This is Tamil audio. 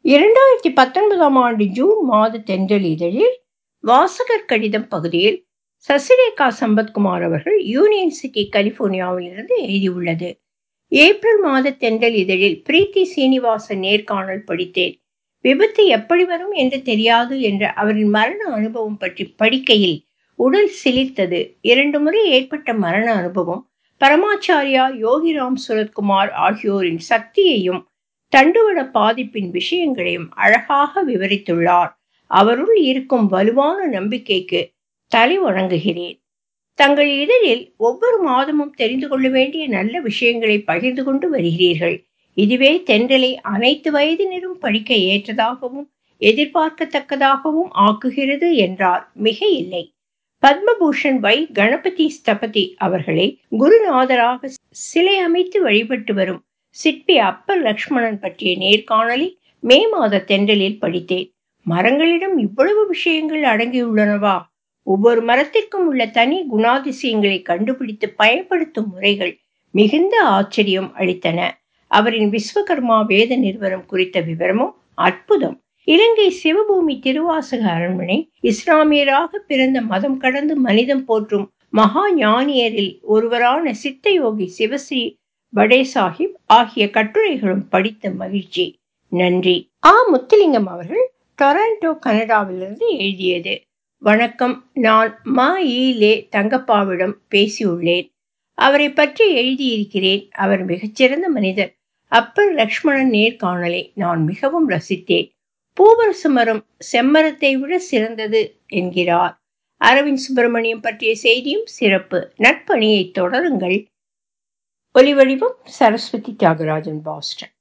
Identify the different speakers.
Speaker 1: இரண்டாயிரத்தி பத்தொன்பதாம் ஆண்டு ஜூன் மாத தென்றல் இதழில் வாசகர் கடிதம் பகுதியில் சசிரேகா சம்பத்குமார் அவர்கள் யூனியன் சிட்டி கலிபோர்னியாவிலிருந்து எழுதியுள்ளது ஏப்ரல் மாத தென்றல் இதழில் பிரீத்தி சீனிவாசன் நேர்காணல் படித்தேன் விபத்து எப்படி வரும் என்று தெரியாது என்ற அவரின் மரண அனுபவம் பற்றி படிக்கையில் உடல் சிலிர்த்தது இரண்டு முறை ஏற்பட்ட மரண அனுபவம் பரமாச்சாரியா யோகிராம் சுரத்குமார் ஆகியோரின் சக்தியையும் தண்டுவட பாதிப்பின் விஷயங்களையும் அழகாக விவரித்துள்ளார் அவருள் இருக்கும் வலுவான நம்பிக்கைக்கு தலை வணங்குகிறேன் தங்கள் இதழில் ஒவ்வொரு மாதமும் தெரிந்து கொள்ள வேண்டிய நல்ல விஷயங்களை பகிர்ந்து கொண்டு வருகிறீர்கள் இதுவே தென்றலை அனைத்து வயதினரும் படிக்க ஏற்றதாகவும் எதிர்பார்க்கத்தக்கதாகவும் ஆக்குகிறது என்றார் மிக இல்லை பத்மபூஷன் வை கணபதி ஸ்தபதி அவர்களை குருநாதராக சிலை அமைத்து வழிபட்டு வரும் சிற்பி அப்பர் லக்ஷ்மணன் பற்றிய நேர்காணலை மே மாத தென்றலில் படித்தேன் மரங்களிடம் இவ்வளவு விஷயங்கள் அடங்கியுள்ளனவா ஒவ்வொரு மரத்திற்கும் உள்ள தனி குணாதிசயங்களை கண்டுபிடித்து பயன்படுத்தும் முறைகள் மிகுந்த ஆச்சரியம் அளித்தன அவரின் விஸ்வகர்மா வேத நிறுவனம் குறித்த விவரமும் அற்புதம் இலங்கை சிவபூமி திருவாசக அரண்மனை இஸ்லாமியராக பிறந்த மதம் கடந்து மனிதம் போற்றும் மகா ஞானியரில் ஒருவரான சித்தயோகி சிவஸ்ரீ படே சாஹிப் ஆகிய கட்டுரைகளும் படித்த மகிழ்ச்சி நன்றி ஆ முத்துலிங்கம் அவர்கள் டொரண்டோ கனடாவிலிருந்து எழுதியது வணக்கம் நான் மா ஈ லே தங்கப்பாவிடம் பேசியுள்ளேன் அவரை பற்றி எழுதியிருக்கிறேன் அவர் மிகச்சிறந்த மனிதர் அப்பர் லக்ஷ்மணன் நேர்காணலை நான் மிகவும் ரசித்தேன் பூவரசு மரம் செம்மரத்தை விட சிறந்தது என்கிறார் அரவிந்த் சுப்பிரமணியம் பற்றிய செய்தியும் சிறப்பு நட்பணியை தொடருங்கள் ஒலிவடிவம் சரஸ்வதி தியாகராஜன் பாஸ்டன்